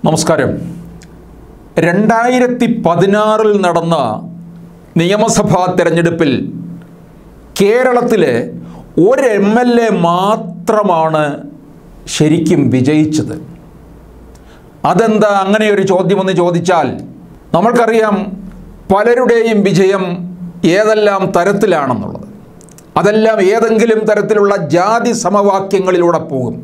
നമസ്കാരം രണ്ടായിരത്തി പതിനാറിൽ നടന്ന നിയമസഭാ തെരഞ്ഞെടുപ്പിൽ കേരളത്തിലെ ഒരു എം എൽ എ മാത്രമാണ് ശരിക്കും വിജയിച്ചത് അതെന്താ അങ്ങനെ ഒരു ചോദ്യമെന്ന് ചോദിച്ചാൽ നമ്മൾക്കറിയാം പലരുടെയും വിജയം ഏതെല്ലാം തരത്തിലാണെന്നുള്ളത് അതെല്ലാം ഏതെങ്കിലും തരത്തിലുള്ള ജാതി സമവാക്യങ്ങളിലൂടെ പോകും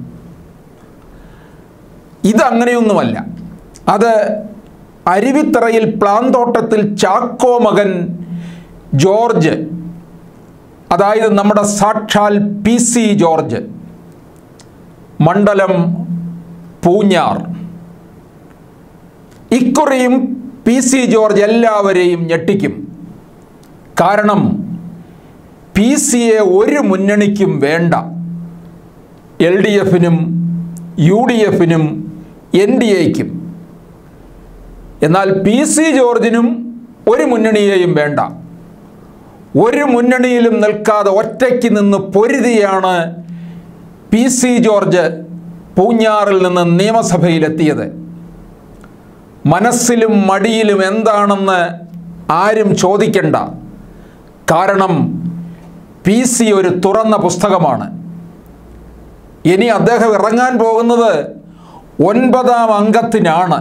ഇതങ്ങനെയൊന്നുമല്ല അത് അരുവിത്തറയിൽ പ്ലാന്തോട്ടത്തിൽ ചാക്കോ മകൻ ജോർജ് അതായത് നമ്മുടെ സാക്ഷാൽ പി സി ജോർജ് മണ്ഡലം പൂഞ്ഞാർ ഇക്കുറിയും പി സി ജോർജ് എല്ലാവരെയും ഞെട്ടിക്കും കാരണം പി സിയെ ഒരു മുന്നണിക്കും വേണ്ട എൽ ഡി എഫിനും യു ഡി എഫിനും എൻ ഡി എക്കും എന്നാൽ പി സി ജോർജിനും ഒരു മുന്നണിയെയും വേണ്ട ഒരു മുന്നണിയിലും നിൽക്കാതെ ഒറ്റയ്ക്ക് നിന്ന് പൊരുതിയാണ് പി സി ജോർജ് പൂഞ്ഞാറിൽ നിന്ന് നിയമസഭയിലെത്തിയത് മനസ്സിലും മടിയിലും എന്താണെന്ന് ആരും ചോദിക്കണ്ട കാരണം പി സി ഒരു തുറന്ന പുസ്തകമാണ് ഇനി അദ്ദേഹം ഇറങ്ങാൻ പോകുന്നത് ഒൻപതാം അംഗത്തിനാണ്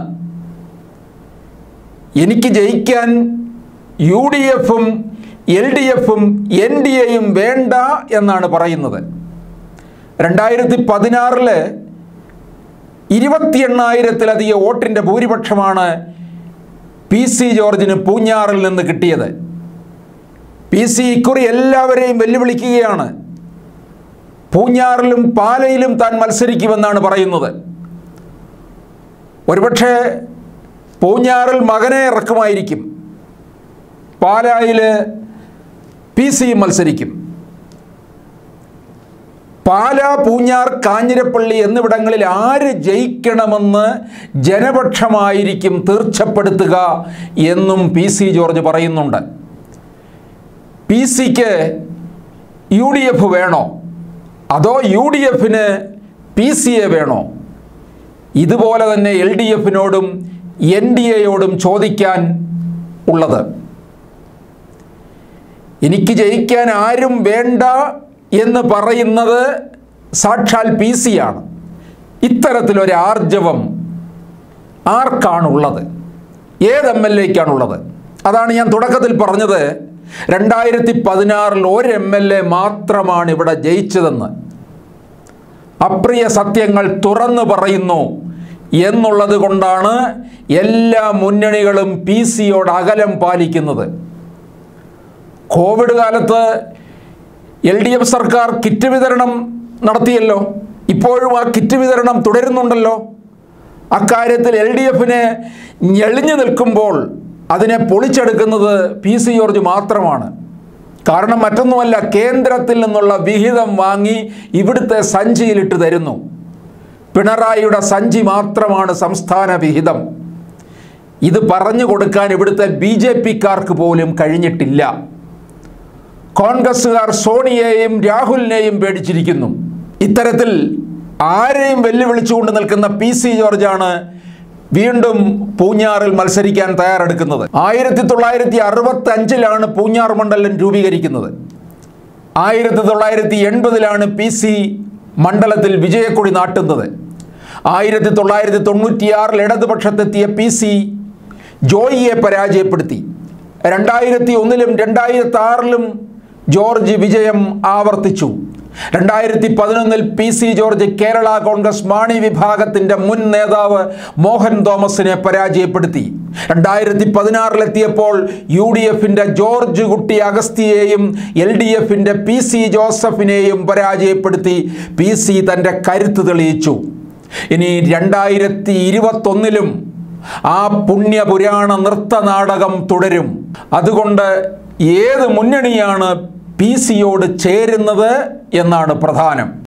എനിക്ക് ജയിക്കാൻ യു ഡി എഫും എൽ ഡി എഫും എൻ ഡി എയും വേണ്ട എന്നാണ് പറയുന്നത് രണ്ടായിരത്തി പതിനാറില് ഇരുപത്തി എണ്ണായിരത്തിലധികം വോട്ടിൻ്റെ ഭൂരിപക്ഷമാണ് പി സി ജോർജിന് പൂഞ്ഞാറിൽ നിന്ന് കിട്ടിയത് പി സി ഇക്കുറി എല്ലാവരെയും വെല്ലുവിളിക്കുകയാണ് പൂഞ്ഞാറിലും പാലയിലും താൻ മത്സരിക്കുമെന്നാണ് പറയുന്നത് ഒരുപക്ഷെ പൂഞ്ഞാറിൽ മകനെ ഇറക്കുമായിരിക്കും പാലായിൽ പി സിയും മത്സരിക്കും പാല പൂഞ്ഞാർ കാഞ്ഞിരപ്പള്ളി എന്നിവിടങ്ങളിൽ ആര് ജയിക്കണമെന്ന് ജനപക്ഷമായിരിക്കും തീർച്ചപ്പെടുത്തുക എന്നും പി സി ജോർജ് പറയുന്നുണ്ട് പി സിക്ക് യു ഡി എഫ് വേണോ അതോ യു ഡി എഫിന് പി സിയെ വേണോ ഇതുപോലെ തന്നെ എൽ ഡി എഫിനോടും എൻ ഡി എയോടും ചോദിക്കാൻ ഉള്ളത് എനിക്ക് ജയിക്കാൻ ആരും വേണ്ട എന്ന് പറയുന്നത് സാക്ഷാൽ പി സിയാണ് ഇത്തരത്തിലൊരു ആർജവം ആർക്കാണുള്ളത് ഏത് എം എൽ എക്കാണുള്ളത് അതാണ് ഞാൻ തുടക്കത്തിൽ പറഞ്ഞത് രണ്ടായിരത്തി പതിനാറിൽ ഒരു എം എൽ എ മാത്രമാണ് ഇവിടെ ജയിച്ചതെന്ന് അപ്രിയ സത്യങ്ങൾ തുറന്നു പറയുന്നു എന്നുള്ളത് കൊണ്ടാണ് എല്ലാ മുന്നണികളും പി സിയോട് അകലം പാലിക്കുന്നത് കോവിഡ് കാലത്ത് എൽ ഡി എഫ് സർക്കാർ കിറ്റ് വിതരണം നടത്തിയല്ലോ ഇപ്പോഴും ആ കിറ്റ് വിതരണം തുടരുന്നുണ്ടല്ലോ അക്കാര്യത്തിൽ എൽ ഡി എഫിനെ ഞെളിഞ്ഞു നിൽക്കുമ്പോൾ അതിനെ പൊളിച്ചെടുക്കുന്നത് പി സി ജോർജ് മാത്രമാണ് കാരണം മറ്റൊന്നുമല്ല കേന്ദ്രത്തിൽ നിന്നുള്ള വിഹിതം വാങ്ങി ഇവിടുത്തെ സഞ്ചിയിലിട്ട് തരുന്നു പിണറായിയുടെ സഞ്ചി മാത്രമാണ് സംസ്ഥാന വിഹിതം ഇത് പറഞ്ഞു കൊടുക്കാൻ ഇവിടുത്തെ ബി ജെ പിക്കാർക്ക് പോലും കഴിഞ്ഞിട്ടില്ല കോൺഗ്രസ്സുകാർ സോണിയെയും രാഹുലിനെയും പേടിച്ചിരിക്കുന്നു ഇത്തരത്തിൽ ആരെയും വെല്ലുവിളിച്ചുകൊണ്ട് നിൽക്കുന്ന പി സി ജോർജാണ് വീണ്ടും പൂഞ്ഞാറിൽ മത്സരിക്കാൻ തയ്യാറെടുക്കുന്നത് ആയിരത്തി തൊള്ളായിരത്തി അറുപത്തി അഞ്ചിലാണ് പൂഞ്ഞാർ മണ്ഡലം രൂപീകരിക്കുന്നത് ആയിരത്തി തൊള്ളായിരത്തി എൺപതിലാണ് പി സി മണ്ഡലത്തിൽ വിജയക്കൊടി നാട്ടുന്നത് ആയിരത്തി തൊള്ളായിരത്തി തൊണ്ണൂറ്റിയാറിൽ ഇടതുപക്ഷത്തെത്തിയ പി സി ജോയിയെ പരാജയപ്പെടുത്തി രണ്ടായിരത്തി ഒന്നിലും രണ്ടായിരത്തി ആറിലും ജോർജ് വിജയം ആവർത്തിച്ചു രണ്ടായിരത്തി പതിനൊന്നിൽ P C George Kerala Congress Mani വിഭാഗത്തിൻ്റെ മുൻ നേതാവ് മോഹൻ തോമസിനെ പരാജയപ്പെടുത്തി രണ്ടായിരത്തി പതിനാറിലെത്തിയപ്പോൾ യു ഡി എഫിൻ്റെ ജോർജ് കുട്ടി അഗസ്തിയെയും എൽ ഡി എഫിൻ്റെ പി സി ജോസഫിനെയും പരാജയപ്പെടുത്തി പി സി തൻ്റെ കരുത്ത് തെളിയിച്ചു ഇനി രണ്ടായിരത്തി ഇരുപത്തൊന്നിലും ആ പുണ്യപുരാണ നൃത്തനാടകം തുടരും അതുകൊണ്ട് ഏത് മുന്നണിയാണ് പി സിയോട് ചേരുന്നത് എന്നാണ് പ്രധാനം